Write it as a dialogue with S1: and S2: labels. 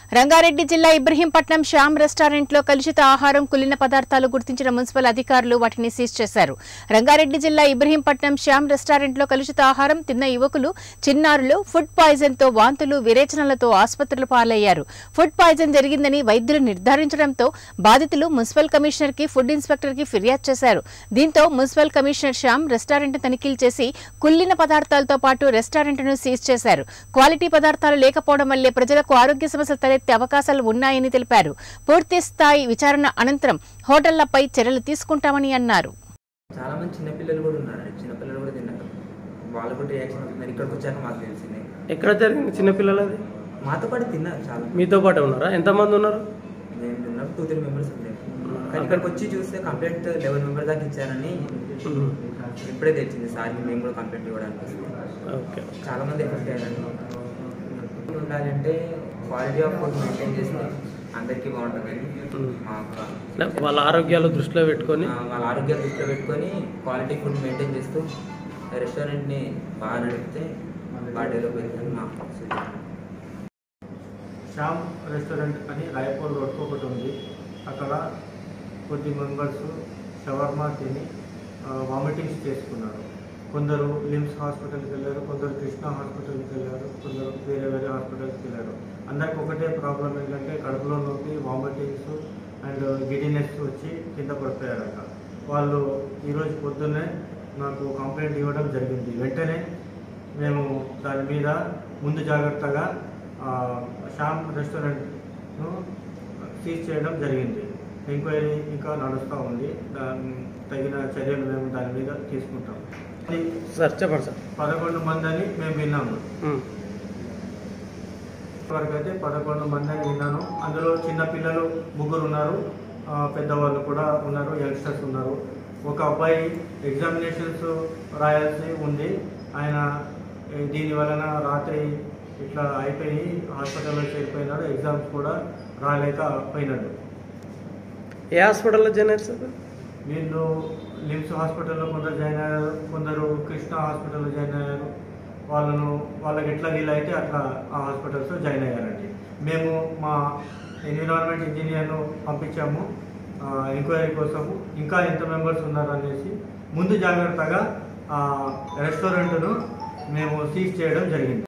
S1: రంగారెడ్డి జిల్లా ఇబ్రహీంపట్నం శ్యామ్ రెస్టారెంట్ లో కలుషిత ఆహారం కులిన పదార్థాలు గుర్తించిన మున్సిపల్ అధికారులు వాటిని సీజ్ చేశారు రంగారెడ్డి జిల్లా ఇబ్రహీంపట్నం శ్యామ్ రెస్టారెంట్ లో కలుషిత ఆహారం తిన్న యువకులు చిన్నారులు ఫుడ్ పాయిజన్ తో వాంతులు విరేచనలతో ఆసుపత్రులు పాలయ్యారు ఫుడ్ పాయిజన్ జరిగిందని వైద్యులు నిర్ధారించడంతో బాధితులు మున్సిపల్ కమిషనర్ కి ఫుడ్ ఇన్స్పెక్టర్ కి ఫిర్యాదు చేశారు దీంతో మున్సిపల్ కమిషనర్ శ్యామ్ రెస్టారెంట్ తనిఖీలు చేసి కుళ్ళిన పదార్థాలతో పాటు రెస్టారెంట్ ను సీజ్ చేశారు క్వాలిటీ పదార్థాలు లేకపోవడం వల్లే ప్రజలకు ఆరోగ్య సమస్యలు తలెత్తే అవకాశాలు ఉన్నాయని తెలిపారు పూర్తి స్థాయి విచారణ అనంతరం హోటళ్లపై చర్యలు తీసుకుంటామని అన్నారు
S2: చాలా మంది చిన్నపిల్లలు కూడా ఉన్నారు చిన్నపిల్లలు కూడా తిన్నారు వాళ్ళు కూడా రియాక్షన్ అవుతున్నారు ఇక్కడికి వచ్చాక మాకు తెలిసింది
S3: ఎక్కడ జరిగింది చిన్నపిల్లలది
S2: మాతో పాటు తిన్నారు చాలా
S3: మీతో పాటు ఉన్నారా ఎంతమంది ఉన్నారు
S2: మేము తిన్నాం టూ త్రీ మెంబర్స్ ఉండేవి కానీ ఇక్కడికి వచ్చి చూస్తే కంప్లైంట్ లెవెన్ మెంబర్ దాకా ఇచ్చారని ఇప్పుడే తెలిసింది సార్కి మేము కూడా కంప్లైంట్ ఇవ్వడానికి వస్తే.
S3: ఓకే
S2: చాలా మంది ఎఫెక్ట్ అయ్యారండి ఉండాలంటే క్వాలిటీ ఆఫ్ ఫుడ్ మెయింటైన్ చేస్తే అందరికీ బాగుంటుంది మా యొక్క
S3: వాళ్ళ ఆరోగ్యాలు దృష్టిలో పెట్టుకొని
S2: ఆ, వాళ్ళ ఆరోగ్యం దృష్టిలో పెట్టుకొని క్వాలిటీ ఫుడ్ మెయింటైన్ చేస్తూ రెస్టారెంట్ని బాగా నడిపితే బాగా డెవలప్ అవుతుందని మా సూచన
S4: శ్యామ్ రెస్టారెంట్ అని రాయపూర్ రోడ్కు ఒకటి ఉంది అక్కడ కొద్ది మెంబర్స్ షవర్మా తిని వామిటింగ్స్ చేసుకున్నారు కొందరు లిమ్స్ హాస్పిటల్కి వెళ్ళారు కొందరు కృష్ణ హాస్పిటల్కి వెళ్ళారు కొందరు వేరే వేరే హాస్పిటల్కి వెళ్ళారు అందరికి ఒకటే ప్రాబ్లం ఏంటంటే కడుపులో నొప్పి వామిటింగ్స్ అండ్ గిడినెస్ వచ్చి కింద పడిపోయారట వాళ్ళు ఈరోజు పొద్దున్నే నాకు కంప్లైంట్ ఇవ్వడం జరిగింది వెంటనే మేము దాని మీద ముందు జాగ్రత్తగా ఆ, శ్యామ్ రెస్టారెంట్ను సీజ్ చేయడం జరిగింది ఎంక్వైరీ ఇంకా నడుస్తూ ఉంది దాని తగిన చర్యలు మేము దాని మీద తీసుకుంటాం ఇది
S3: సార్ చెప్పండి సార్
S4: పదకొండు మంది అని మేము విన్నాము వరకు అయితే పదకొండు మంది అని విన్నాను అందులో చిన్న పిల్లలు ముగ్గురు ఉన్నారు ఆ, పెద్దవాళ్ళు కూడా ఉన్నారు యంగ్స్టర్స్ ఉన్నారు ఒక అబ్బాయి ఎగ్జామినేషన్స్ రాయాల్సి ఉంది ఆయన ఏ, దీని వలన రాత్రి ఇట్లా అయిపోయి హాస్పిటల్లో చేరిపోయినాడు ఎగ్జామ్స్ కూడా రాలేకపోయినాడు
S3: ఏ హాస్పిటల్లో జాయిన్ అయ్యారు సార్
S4: వీళ్ళు లిమ్స్ హాస్పిటల్లో కొందరు జాయిన్ అయ్యారు కొందరు కృష్ణ హాస్పిటల్లో జాయిన్ అయ్యారు వాళ్ళను వాళ్ళకి ఎట్లా వీలైతే అట్లా ఆ హాస్పిటల్స్లో జాయిన్ అయ్యారండి మేము మా ఎన్విరాన్మెంట్ ఇంజనీర్ను పంపించాము ఎంక్వైరీ కోసము ఇంకా ఎంత మెంబర్స్ ఉన్నారు అనేసి ముందు జాగ్రత్తగా రెస్టారెంట్ను మేము సీజ్ చేయడం జరిగింది